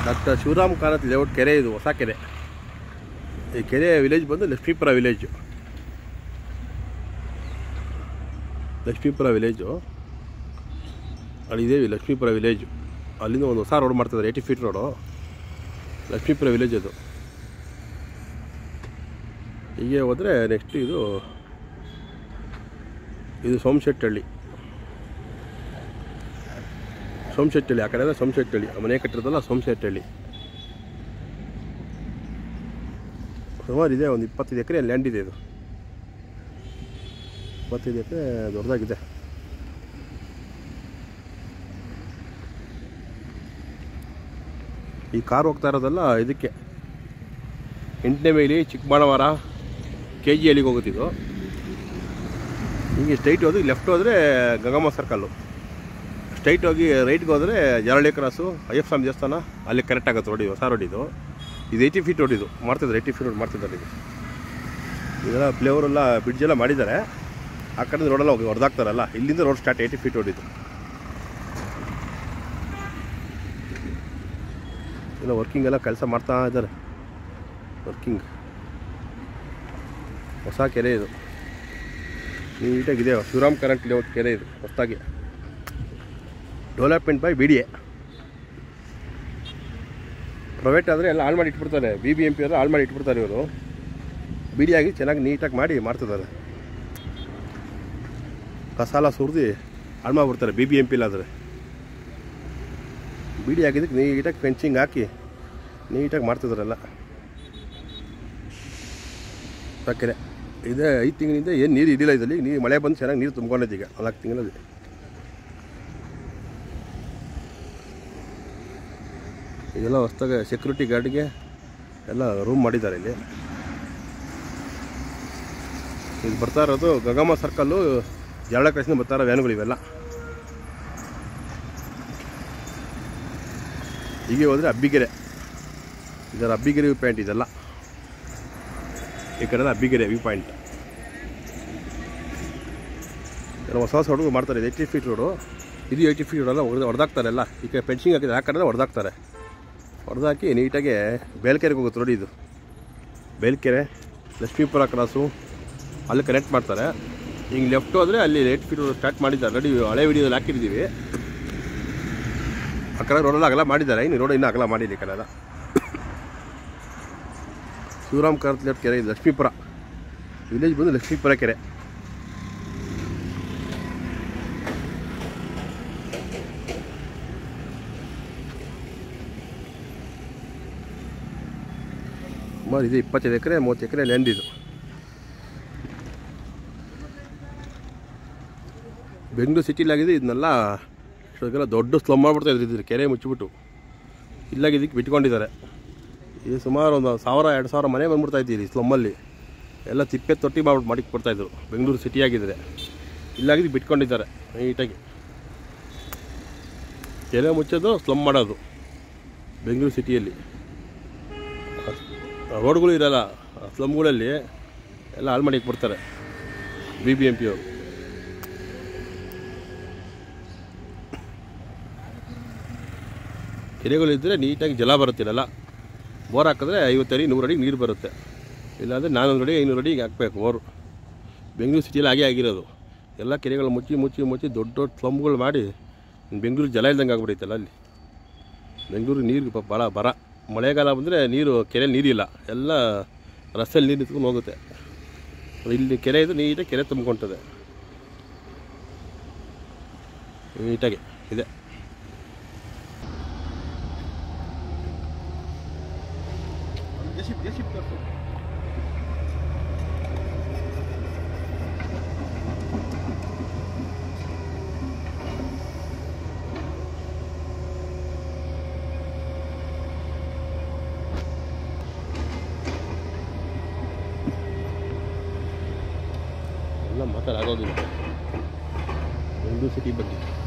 doctor Shivaram ಕಾನತ್ layout ಕೆರೆ ಇದು ಹೊಸ ಕೆರೆ ಈ ಕೆರೆ ವಿಲೇಜ್ ಬಂದು ಲಕ್ಷ್ಮೀಪುರ ವಿಲೇಜು ಲಕ್ಷ್ಮೀಪುರ ವಿಲೇಜು ಅಲ್ಲಿದೆ ಲಕ್ಷ್ಮೀಪುರ ವಿಲೇಜು ಅಲ್ಲಿಂದ ಒಂದು ಹೊಸ ರೋಡ್ ಮಾಡ್ತಿದ್ದಾರೆ eighty feet road Lakshmipura village ಅದು ಹೀಗೆ ಹೋದರೆ ನೆಕ್ಸ್ಟ್ ಇದು ಇದು ಸೋಮಶೆಟ್ಟಹಳ್ಳಿ ಸೋಮಶೆಟ್ಟಹಳ್ಳಿ ಆ ಕಡೆ ಎಲ್ಲ ಸೋಮಶೆಟ್ಟಹಳ್ಳಿ ಆ ಮನೆ ಕಟ್ಟಿರೋದಲ್ಲ ಸೋಮಶೆಟ್ಟಹಳ್ಳಿ ಸುಮಾರು ಇದೆ ಒಂದು ಇಪ್ಪತ್ತೈದು ಎಕರೆ ಲ್ಯಾಂಡ್ ಇದೆ ಇದು ಇಪ್ಪತ್ತೈದು ಎಕರೆ ದೊಡ್ಡದಾಗಿದೆ ಈ ಕಾರ್ ಹೋಗ್ತಾ ಇರೋದಲ್ಲ ಇದಕ್ಕೆ ಎಂಟನೇ ಮೈಲಿ ಚಿಕ್ಕಬಳ್ಳಾವರ ಕೆ ಜಿ ಎಲ್ಲಿಗೆ ಹೋಗುತ್ತಿದ್ದು ಹೀಗೆ ಸ್ಟ್ರೈಟ್ ಹೋದ್ರೆ ಲೆಫ್ಟ್ ಹೋದರೆ ಗಂಗಮ್ಮ ಸರ್ಕಲ್ಲು ಸ್ಟ್ರೈಟ್ ಹೋಗಿ ರೈಟ್ಗೆ ಹೋದರೆ ಜರಳಿ ಕ್ರಾಸು ಅಯ್ಯಪ್ಪ ಸ್ವಾಮಿ ದೇವಸ್ಥಾನ ಅಲ್ಲಿ ಕರೆಕ್ಟ್ ಆಗುತ್ತೆ ರೋಡ್ ಇದು ಹೊಸ ರೋಡ್ ಇದು ಇದು ಏಯ್ಟಿ ಫೀಟ್ ರೋಡ್ ಇದು ಮಾಡ್ತಿದ್ದಾರೆ ಏಯ್ಟಿ ಫೀಟ್ ರೋಡ್ ಮಾಡ್ತಿದ್ದಾರೆ ಇದು ಇದೆಲ್ಲ ಫ್ಲೇವರೆಲ್ಲ ಬ್ರಿಡ್ಜೆಲ್ಲ ಮಾಡಿದ್ದಾರೆ ಆ ಕಡೆ ರೋಡೆಲ್ಲ ಹೋಗಿ ಹೊಡೆದಾಕ್ತಾರಲ್ಲ ಇಲ್ಲಿಂದ road start eighty feet road ಇದು ಎಲ್ಲ ವರ್ಕಿಂಗ್ ಎಲ್ಲ ಕೆಲಸ ಮಾಡ್ತಾ ಇದ್ದಾರೆ ವರ್ಕಿಂಗ್ ಹೊಸ ಕೆರೆ ಇದು ನೀಟಾಗಿದೆ ಶಿವರಾಮ್ ಕರೆಂಟ್ ಲೇಔಟ್ ಕೆರೆ ಇದು ಹೊಸದಾಗಿ development by B D A private ಆದರೆ ಎಲ್ಲ ಹಾಳು ಮಾಡಿ ಇಟ್ಬಿಡ್ತಾರೆ ಬಿ ಬಿ ಎಂ ಪಿ ಎಲ್ಲ ಹಾಳು ಮಾಡಿ ಇಟ್ಬಿಡ್ತಾರೆ ಇವರು ಬಿ ಡಿ ಆಗಿ ಚೆನ್ನಾಗಿ ನೀಟಾಗಿ ಮಾಡಿ ಮಾಡ್ತಿದ್ದಾರೆ ಕಸಾಲ ಸುರಿದು ಹಾಳು ಮಾಡಿಬಿಡ್ತಾರೆ ಬಿ ಬಿ ಎಂ ಪಿಲಾದರೆ ಬಿ ಡಿ ಆಗಿದ್ದಕ್ಕೆ ನೀಟಾಗಿ ಫೆನ್ಸಿಂಗ್ ಹಾಕಿ ನೀಟಾಗಿ ಮಾಡ್ತಿದ್ದಾರಲ್ಲ ಸಕ್ಕರೆ ಇದೆ ಐದು ತಿಂಗಳಿಂದ ಏನು ನೀರು ಇಡಿಲ್ಲ ಇದರಲ್ಲಿ ನೀರು ಮಳೆ ಬಂದು ಚೆನ್ನಾಗಿ ನೀರು ತುಂಬ್ಕೊಂಡೈತೆ ಈಗ ನಾಲ್ಕು ತಿಂಗಳಲ್ಲಿ ಇದೆಲ್ಲ ಹೊಸ್ದಾಗಿ ಸೆಕ್ಯೂರಿಟಿ ಗಾರ್ಡ್ಗೆ ಎಲ್ಲ ರೂಮ್ ಮಾಡಿದ್ದಾರೆ ಇಲ್ಲಿ ಇದು ಬರ್ತಾ ಇರೋದು ಗಗಮ್ಮ ಸರ್ಕಲ್ಲು ಜರಳ ಕ್ರಾಸಿಂದ ಬರ್ತಾ ಇರೋ ವ್ಯಾನ್ಗಳು ಇವೆಲ್ಲ ಹೀಗೆ ಹೋದರೆ ಅಬ್ಬಿಗೆರೆ ಇದರ ಅಬ್ಬಿಗೆರೆ ವ್ಯೂ ಪಾಯಿಂಟ್ ಇದೆಲ್ಲ ಈ ಕಡೆ ಅಬ್ಬಿಗೆರೆ ವ್ಯೂ ಪಾಯಿಂಟ್ ಎಲ್ಲ ಹೊಸ ಹೊಸ ಹುಡುಗ ಮಾಡ್ತಾರೆ ಇದು ಏಯ್ಟಿ ಫೀಟ್ ರೋಡು ಇದು ಏಯ್ಟಿ ಫೀಟ್ ರೋಡೆಲ್ಲ ಹೊಡೆದು ಹೊಡೆದಾಕ್ತಾರೆ ಎಲ್ಲ ಈ ಕಡೆ ಫೆನ್ಸಿಂಗ್ ಹಾಕಿದ್ರೆ ಆ ಕಡೆ ಹೊಡೆದಾಕ್ತಾರೆ ಹೊಡೆದಾಕಿ ನೀಟಾಗಿ ಬೇಲ್ಕೆರೆಗೆ ಹೋಗುತ್ತೆ ನೋಡಿ ಇದು ಬೇಲ್ಕೆರೆ ಲಕ್ಷ್ಮೀಪುರ ಕ್ರಾಸು ಅಲ್ಲಿ ಕನೆಕ್ಟ್ ಮಾಡ್ತಾರೆ ಹಿಂಗೆ ಲೆಫ್ಟ್ ಹೋದರೆ ಅಲ್ಲಿ ಏಟ್ ಫೀಟ್ ಸ್ಟಾರ್ಟ್ ಮಾಡಿದ್ದಾರೆ ನೋಡಿ ಹಳೆ ವಿಡಿಯೋದಲ್ಲಿ ಹಾಕಿದ್ದೀವಿ ಆ ಕಡೆ ರೋಡೆಲ್ಲ ಅಗಲ ಮಾಡಿದ್ದಾರೆ ಇನ್ನು ರೋಡ್ ಇನ್ನೂ ಅಗಲ ಮಾಡಿಲ್ಲ ಈ ಕಡೆ ಎಲ್ಲ ಶಿವರಾಮ್ ಕಾರತ್ ಲೆಫ್ಟ್ ಕೆರೆ ಇದು ಲಕ್ಷ್ಮೀಪುರ ವಿಲೇಜ್ ಬಂದು ಲಕ್ಷ್ಮೀಪುರ ಕೆರೆ ಸುಮಾರು ಇದು ಇಪ್ಪತ್ತೈದು ಎಕರೆ ಮೂವತ್ತು ಎಕರೆ ಲ್ಯಾಂಡ್ ಇದು ಬೆಂಗಳೂರು ಸಿಟಿಲಾಗಿದೆ ಇದನ್ನೆಲ್ಲ ಇಷ್ಟೊತ್ತಿಗೆಲ್ಲ ದೊಡ್ಡ ಸ್ಲಮ್ ಮಾಡ್ಬಿಡ್ತಾ ಇದ್ರು ಇದ್ರ ಕೆರೆ ಮುಚ್ಚಿಬಿಟ್ಟು ಇಲ್ಲಾಗಿ ಇದಕ್ಕೆ ಬಿಟ್ಕೊಂಡಿದ್ದಾರೆ ಇದು ಸುಮಾರು ಒಂದು ಸಾವಿರ ಎರಡು ಸಾವಿರ ಮನೆ ಬಂದ್ಬಿಡ್ತಾ ಇದ್ದೀರಿ ಈ ಸ್ಲಮ್ಮಲ್ಲಿ ಎಲ್ಲ ತಿಪ್ಪೆ ತೊಟ್ಟಿ ಮಾಡ್ಬಿಟ್ಟು ಮಾಡಿ ಕೊಡ್ತಾಯಿದ್ರು ಬೆಂಗಳೂರು ಸಿಟಿ ಆಗಿದ್ರೆ ಇಲ್ಲಾಗಿದ್ದು ಬಿಟ್ಕೊಂಡಿದ್ದಾರೆ ನೀಟಾಗಿ ಕೆರೆ ಮುಚ್ಚೋದು ಸ್ಲಮ್ ಮಾಡೋದು ಬೆಂಗಳೂರು ಸಿಟಿಯಲ್ಲಿ ರೋಡ್ಗಳು ಇರಲ್ಲ ಆ ಸ್ಲಮ್ಗಳಲ್ಲಿ ಎಲ್ಲ ಹಾಳು ಮಾಡಿ ಬಿಡ್ತಾರೆ ಬಿ ಬಿ ಎಂ ಪಿ ಅವರು ಕೆರೆಗಳಿದ್ದರೆ ನೀಟಾಗಿ ಜಲ ಬರುತ್ತಿರಲ್ಲ ಬೋರ್ ಹಾಕಿದ್ರೆ ಐವತ್ತು ಅಡಿ ನೂರು ಅಡಿ ನೀರು ಬರುತ್ತೆ ಇಲ್ಲಾಂದರೆ ನಾನ್ನೂರು ಅಡಿ ಐನೂರು ಅಡಿಗೆ ಹಾಕಬೇಕು ಬೋರು ಬೆಂಗಳೂರು ಸಿಟಿಯಲ್ಲಿ ಹಾಗೆ ಆಗಿರೋದು ಎಲ್ಲ ಕೆರೆಗಳು ಮುಚ್ಚಿ ಮುಚ್ಚಿ ಮುಚ್ಚಿ ದೊಡ್ಡ ದೊಡ್ಡ ಸ್ಲಮ್ಗಳು ಮಾಡಿ ಬೆಂಗಳೂರು ಜಲ ಇಲ್ದಂಗೆ ಆಗ್ಬಿಡೈತಲ್ಲ ಅಲ್ಲಿ ಬೆಂಗಳೂರು ನೀರು ಪ- ಭಾಳ ಬರ ಮಳೆಗಾಲ ಬಂದರೆ ನೀರು ಕೆರೆ ನೀರಿಲ್ಲ ಎಲ್ಲ ರಸ್ತೆಯಲ್ಲಿ ನೀರು ನಿಂತ್ಕೊಂಡು ಹೋಗುತ್ತೆ ಇಲ್ಲಿ ಕೆರೆ ಇದು ನೀಟಾಗಿ ಕೆರೆ ತುಂಬ್ಕೊಳ್ತದೆ ನೀಟಾಗಿ ಇದೆ ಎಲ್ಲ ಮಾತಾಡೋದಿಲ್ಲ ಬೆಂಗಳೂರು ಸಿಟಿ ಬಗ್ಗೆ